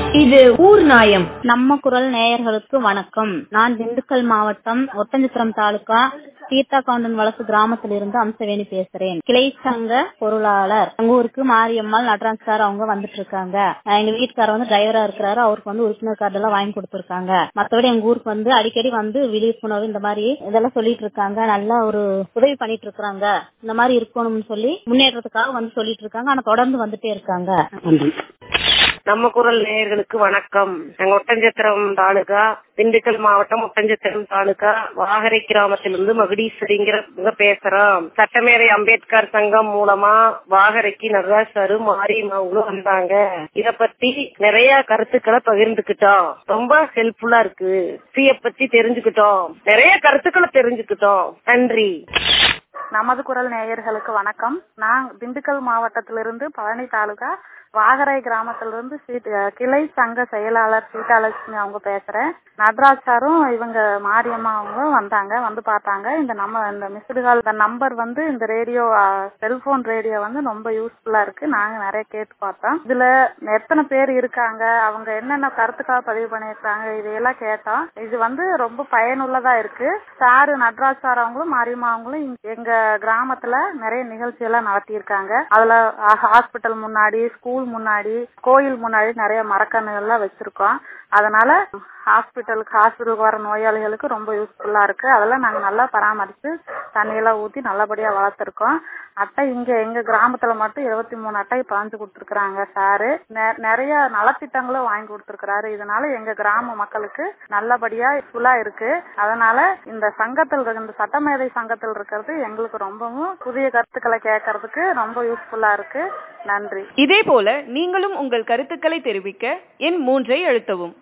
இது ஊர் நாயம் நம்ம குரல் நேயர்களுக்கு வணக்கம் நான் திண்டுக்கல் மாவட்டம் ஒட்டஞ்சத்திரம் தாலுகா தீர்த்தா கவுண்டன் வழக்கு கிராமத்திலிருந்து அம்சவேணி பேசுறேன் கிளை சங்க பொருளாளர் எங்க ஊருக்கு மாரியம்மாள் நடராஜ் சார் அவங்க வந்துட்டு இருக்காங்க அஹ் எங்க வீட்டுக்காரர் வந்து டிரைவரா இருக்கிறாரு அவருக்கு வந்து உறுப்பினர் கார்டு எல்லாம் வாங்கி கொடுத்திருக்காங்க மத்தபடி எங்க ஊருக்கு வந்து அடிக்கடி வந்து விழிப்புணர்வு இந்த மாதிரி இதெல்லாம் சொல்லிட்டு இருக்காங்க நல்லா ஒரு உதவி பண்ணிட்டு இருக்காங்க இந்த மாதிரி இருக்கணும்னு சொல்லி முன்னேற்றத்துக்காக வந்து சொல்லிட்டு இருக்காங்க ஆனா தொடர்ந்து வந்துட்டே இருக்காங்க நன்றி நம்ம குரல் நேயர்களுக்கு வணக்கம் நாங்க ஒட்டஞ்சத்திரம் தாலுகா திண்டுக்கல் மாவட்டம் ஒட்டஞ்சத்திரம் தாலுகா வாகரை கிராமத்திலிருந்து மகுடீஸ்வரிங்கிற பேசுறோம் சட்டமேதை அம்பேத்கர் சங்கம் மூலமா வாகரைக்கு நடராஜ் சாரு மாரியம்மாவங்களும் வந்தாங்க இத பத்தி நிறைய கருத்துக்களை பகிர்ந்துக்கிட்டோம் ரொம்ப ஹெல்ப்ஃபுல்லா இருக்கு சீய பத்தி தெரிஞ்சுக்கிட்டோம் நிறைய கருத்துக்களை தெரிஞ்சுக்கிட்டோம் நன்றி நமது குரல் நேயர்களுக்கு வணக்கம் நான் திண்டுக்கல் மாவட்டத்திலிருந்து பழனி தாலுகா வாகரை கிராமத்திலிருந்து சீட்- அஹ் கிளை சங்க செயலாளர் சீதாலட்சுமி அவங்க பேசுறேன் நடராஜ் சாரும் இவங்க மாரியம்மா அவங்க வந்தாங்க வந்து பார்த்தாங்க இந்த நம்ம இந்த மிஸ்டு கால் இந்த நம்பர் வந்து இந்த ரேடியோ செல்போன் ரேடியோ வந்து ரொம்ப யூஸ்ஃபுல்லா இருக்கு நாங்க நிறைய கேட்டு பார்த்தோம் இதுல எத்தனை பேர் இருக்காங்க அவங்க என்னென்ன கருத்துக்காக பதிவு பண்ணியிருக்காங்க இதையெல்லாம் கேட்டோம் இது வந்து ரொம்ப பயனுள்ளதா இருக்கு சாரு நடராஜ் சார் அவங்களும் மாரியம்மா அவங்களும் இங்க- எங்க கிராமத்துல நிறைய நிகழ்ச்சி எல்லாம் நடத்தியிருக்காங்க அதுல ஹாஸ்பிட்டல் முன்னாடி ஸ்கூல் முன்னாடி கோயில் முன்னாடி நிறைய மரக்கன்றுகள் எல்லாம் வச்சிருக்கோம் அதனால ஹாஸ்பிட்டலுக்கு ஹாஸ்பிட்டலுக்கு வர நோயாளிகளுக்கு ரொம்ப யூஸ்ஃபுல்லா இருக்கு அதெல்லாம் நாங்க நல்லா பராமரிச்சு தண்ணியெல்லாம் ஊத்தி நல்லபடியா வளர்த்துருக்கோம் அட்டை இங்க எங்க கிராமத்துல மட்டும் இருபத்தி மூணு அட்டை பாஞ்சு கொடுத்துருக்காங்க சாரு நெ- நிறைய நலத்திட்டங்களும் வாங்கி கொடுத்துருக்காரு இதனால எங்க கிராம மக்களுக்கு நல்லபடியா யூஸ்ஃபுல்லா இருக்கு அதனால இந்த சங்கத்தில் இருக்க- இந்த சட்டமேதை சங்கத்தில் இருக்கிறது எங்களுக்கு ரொம்பவும் புதிய கருத்துக்களை கேட்கறதுக்கு ரொம்ப யூஸ்ஃபுல்லா இருக்கு நன்றி இதே போல நீங்களும் உங்கள் கருத்துக்களை தெரிவிக்க எண் மூன்றை அழுத்தவும்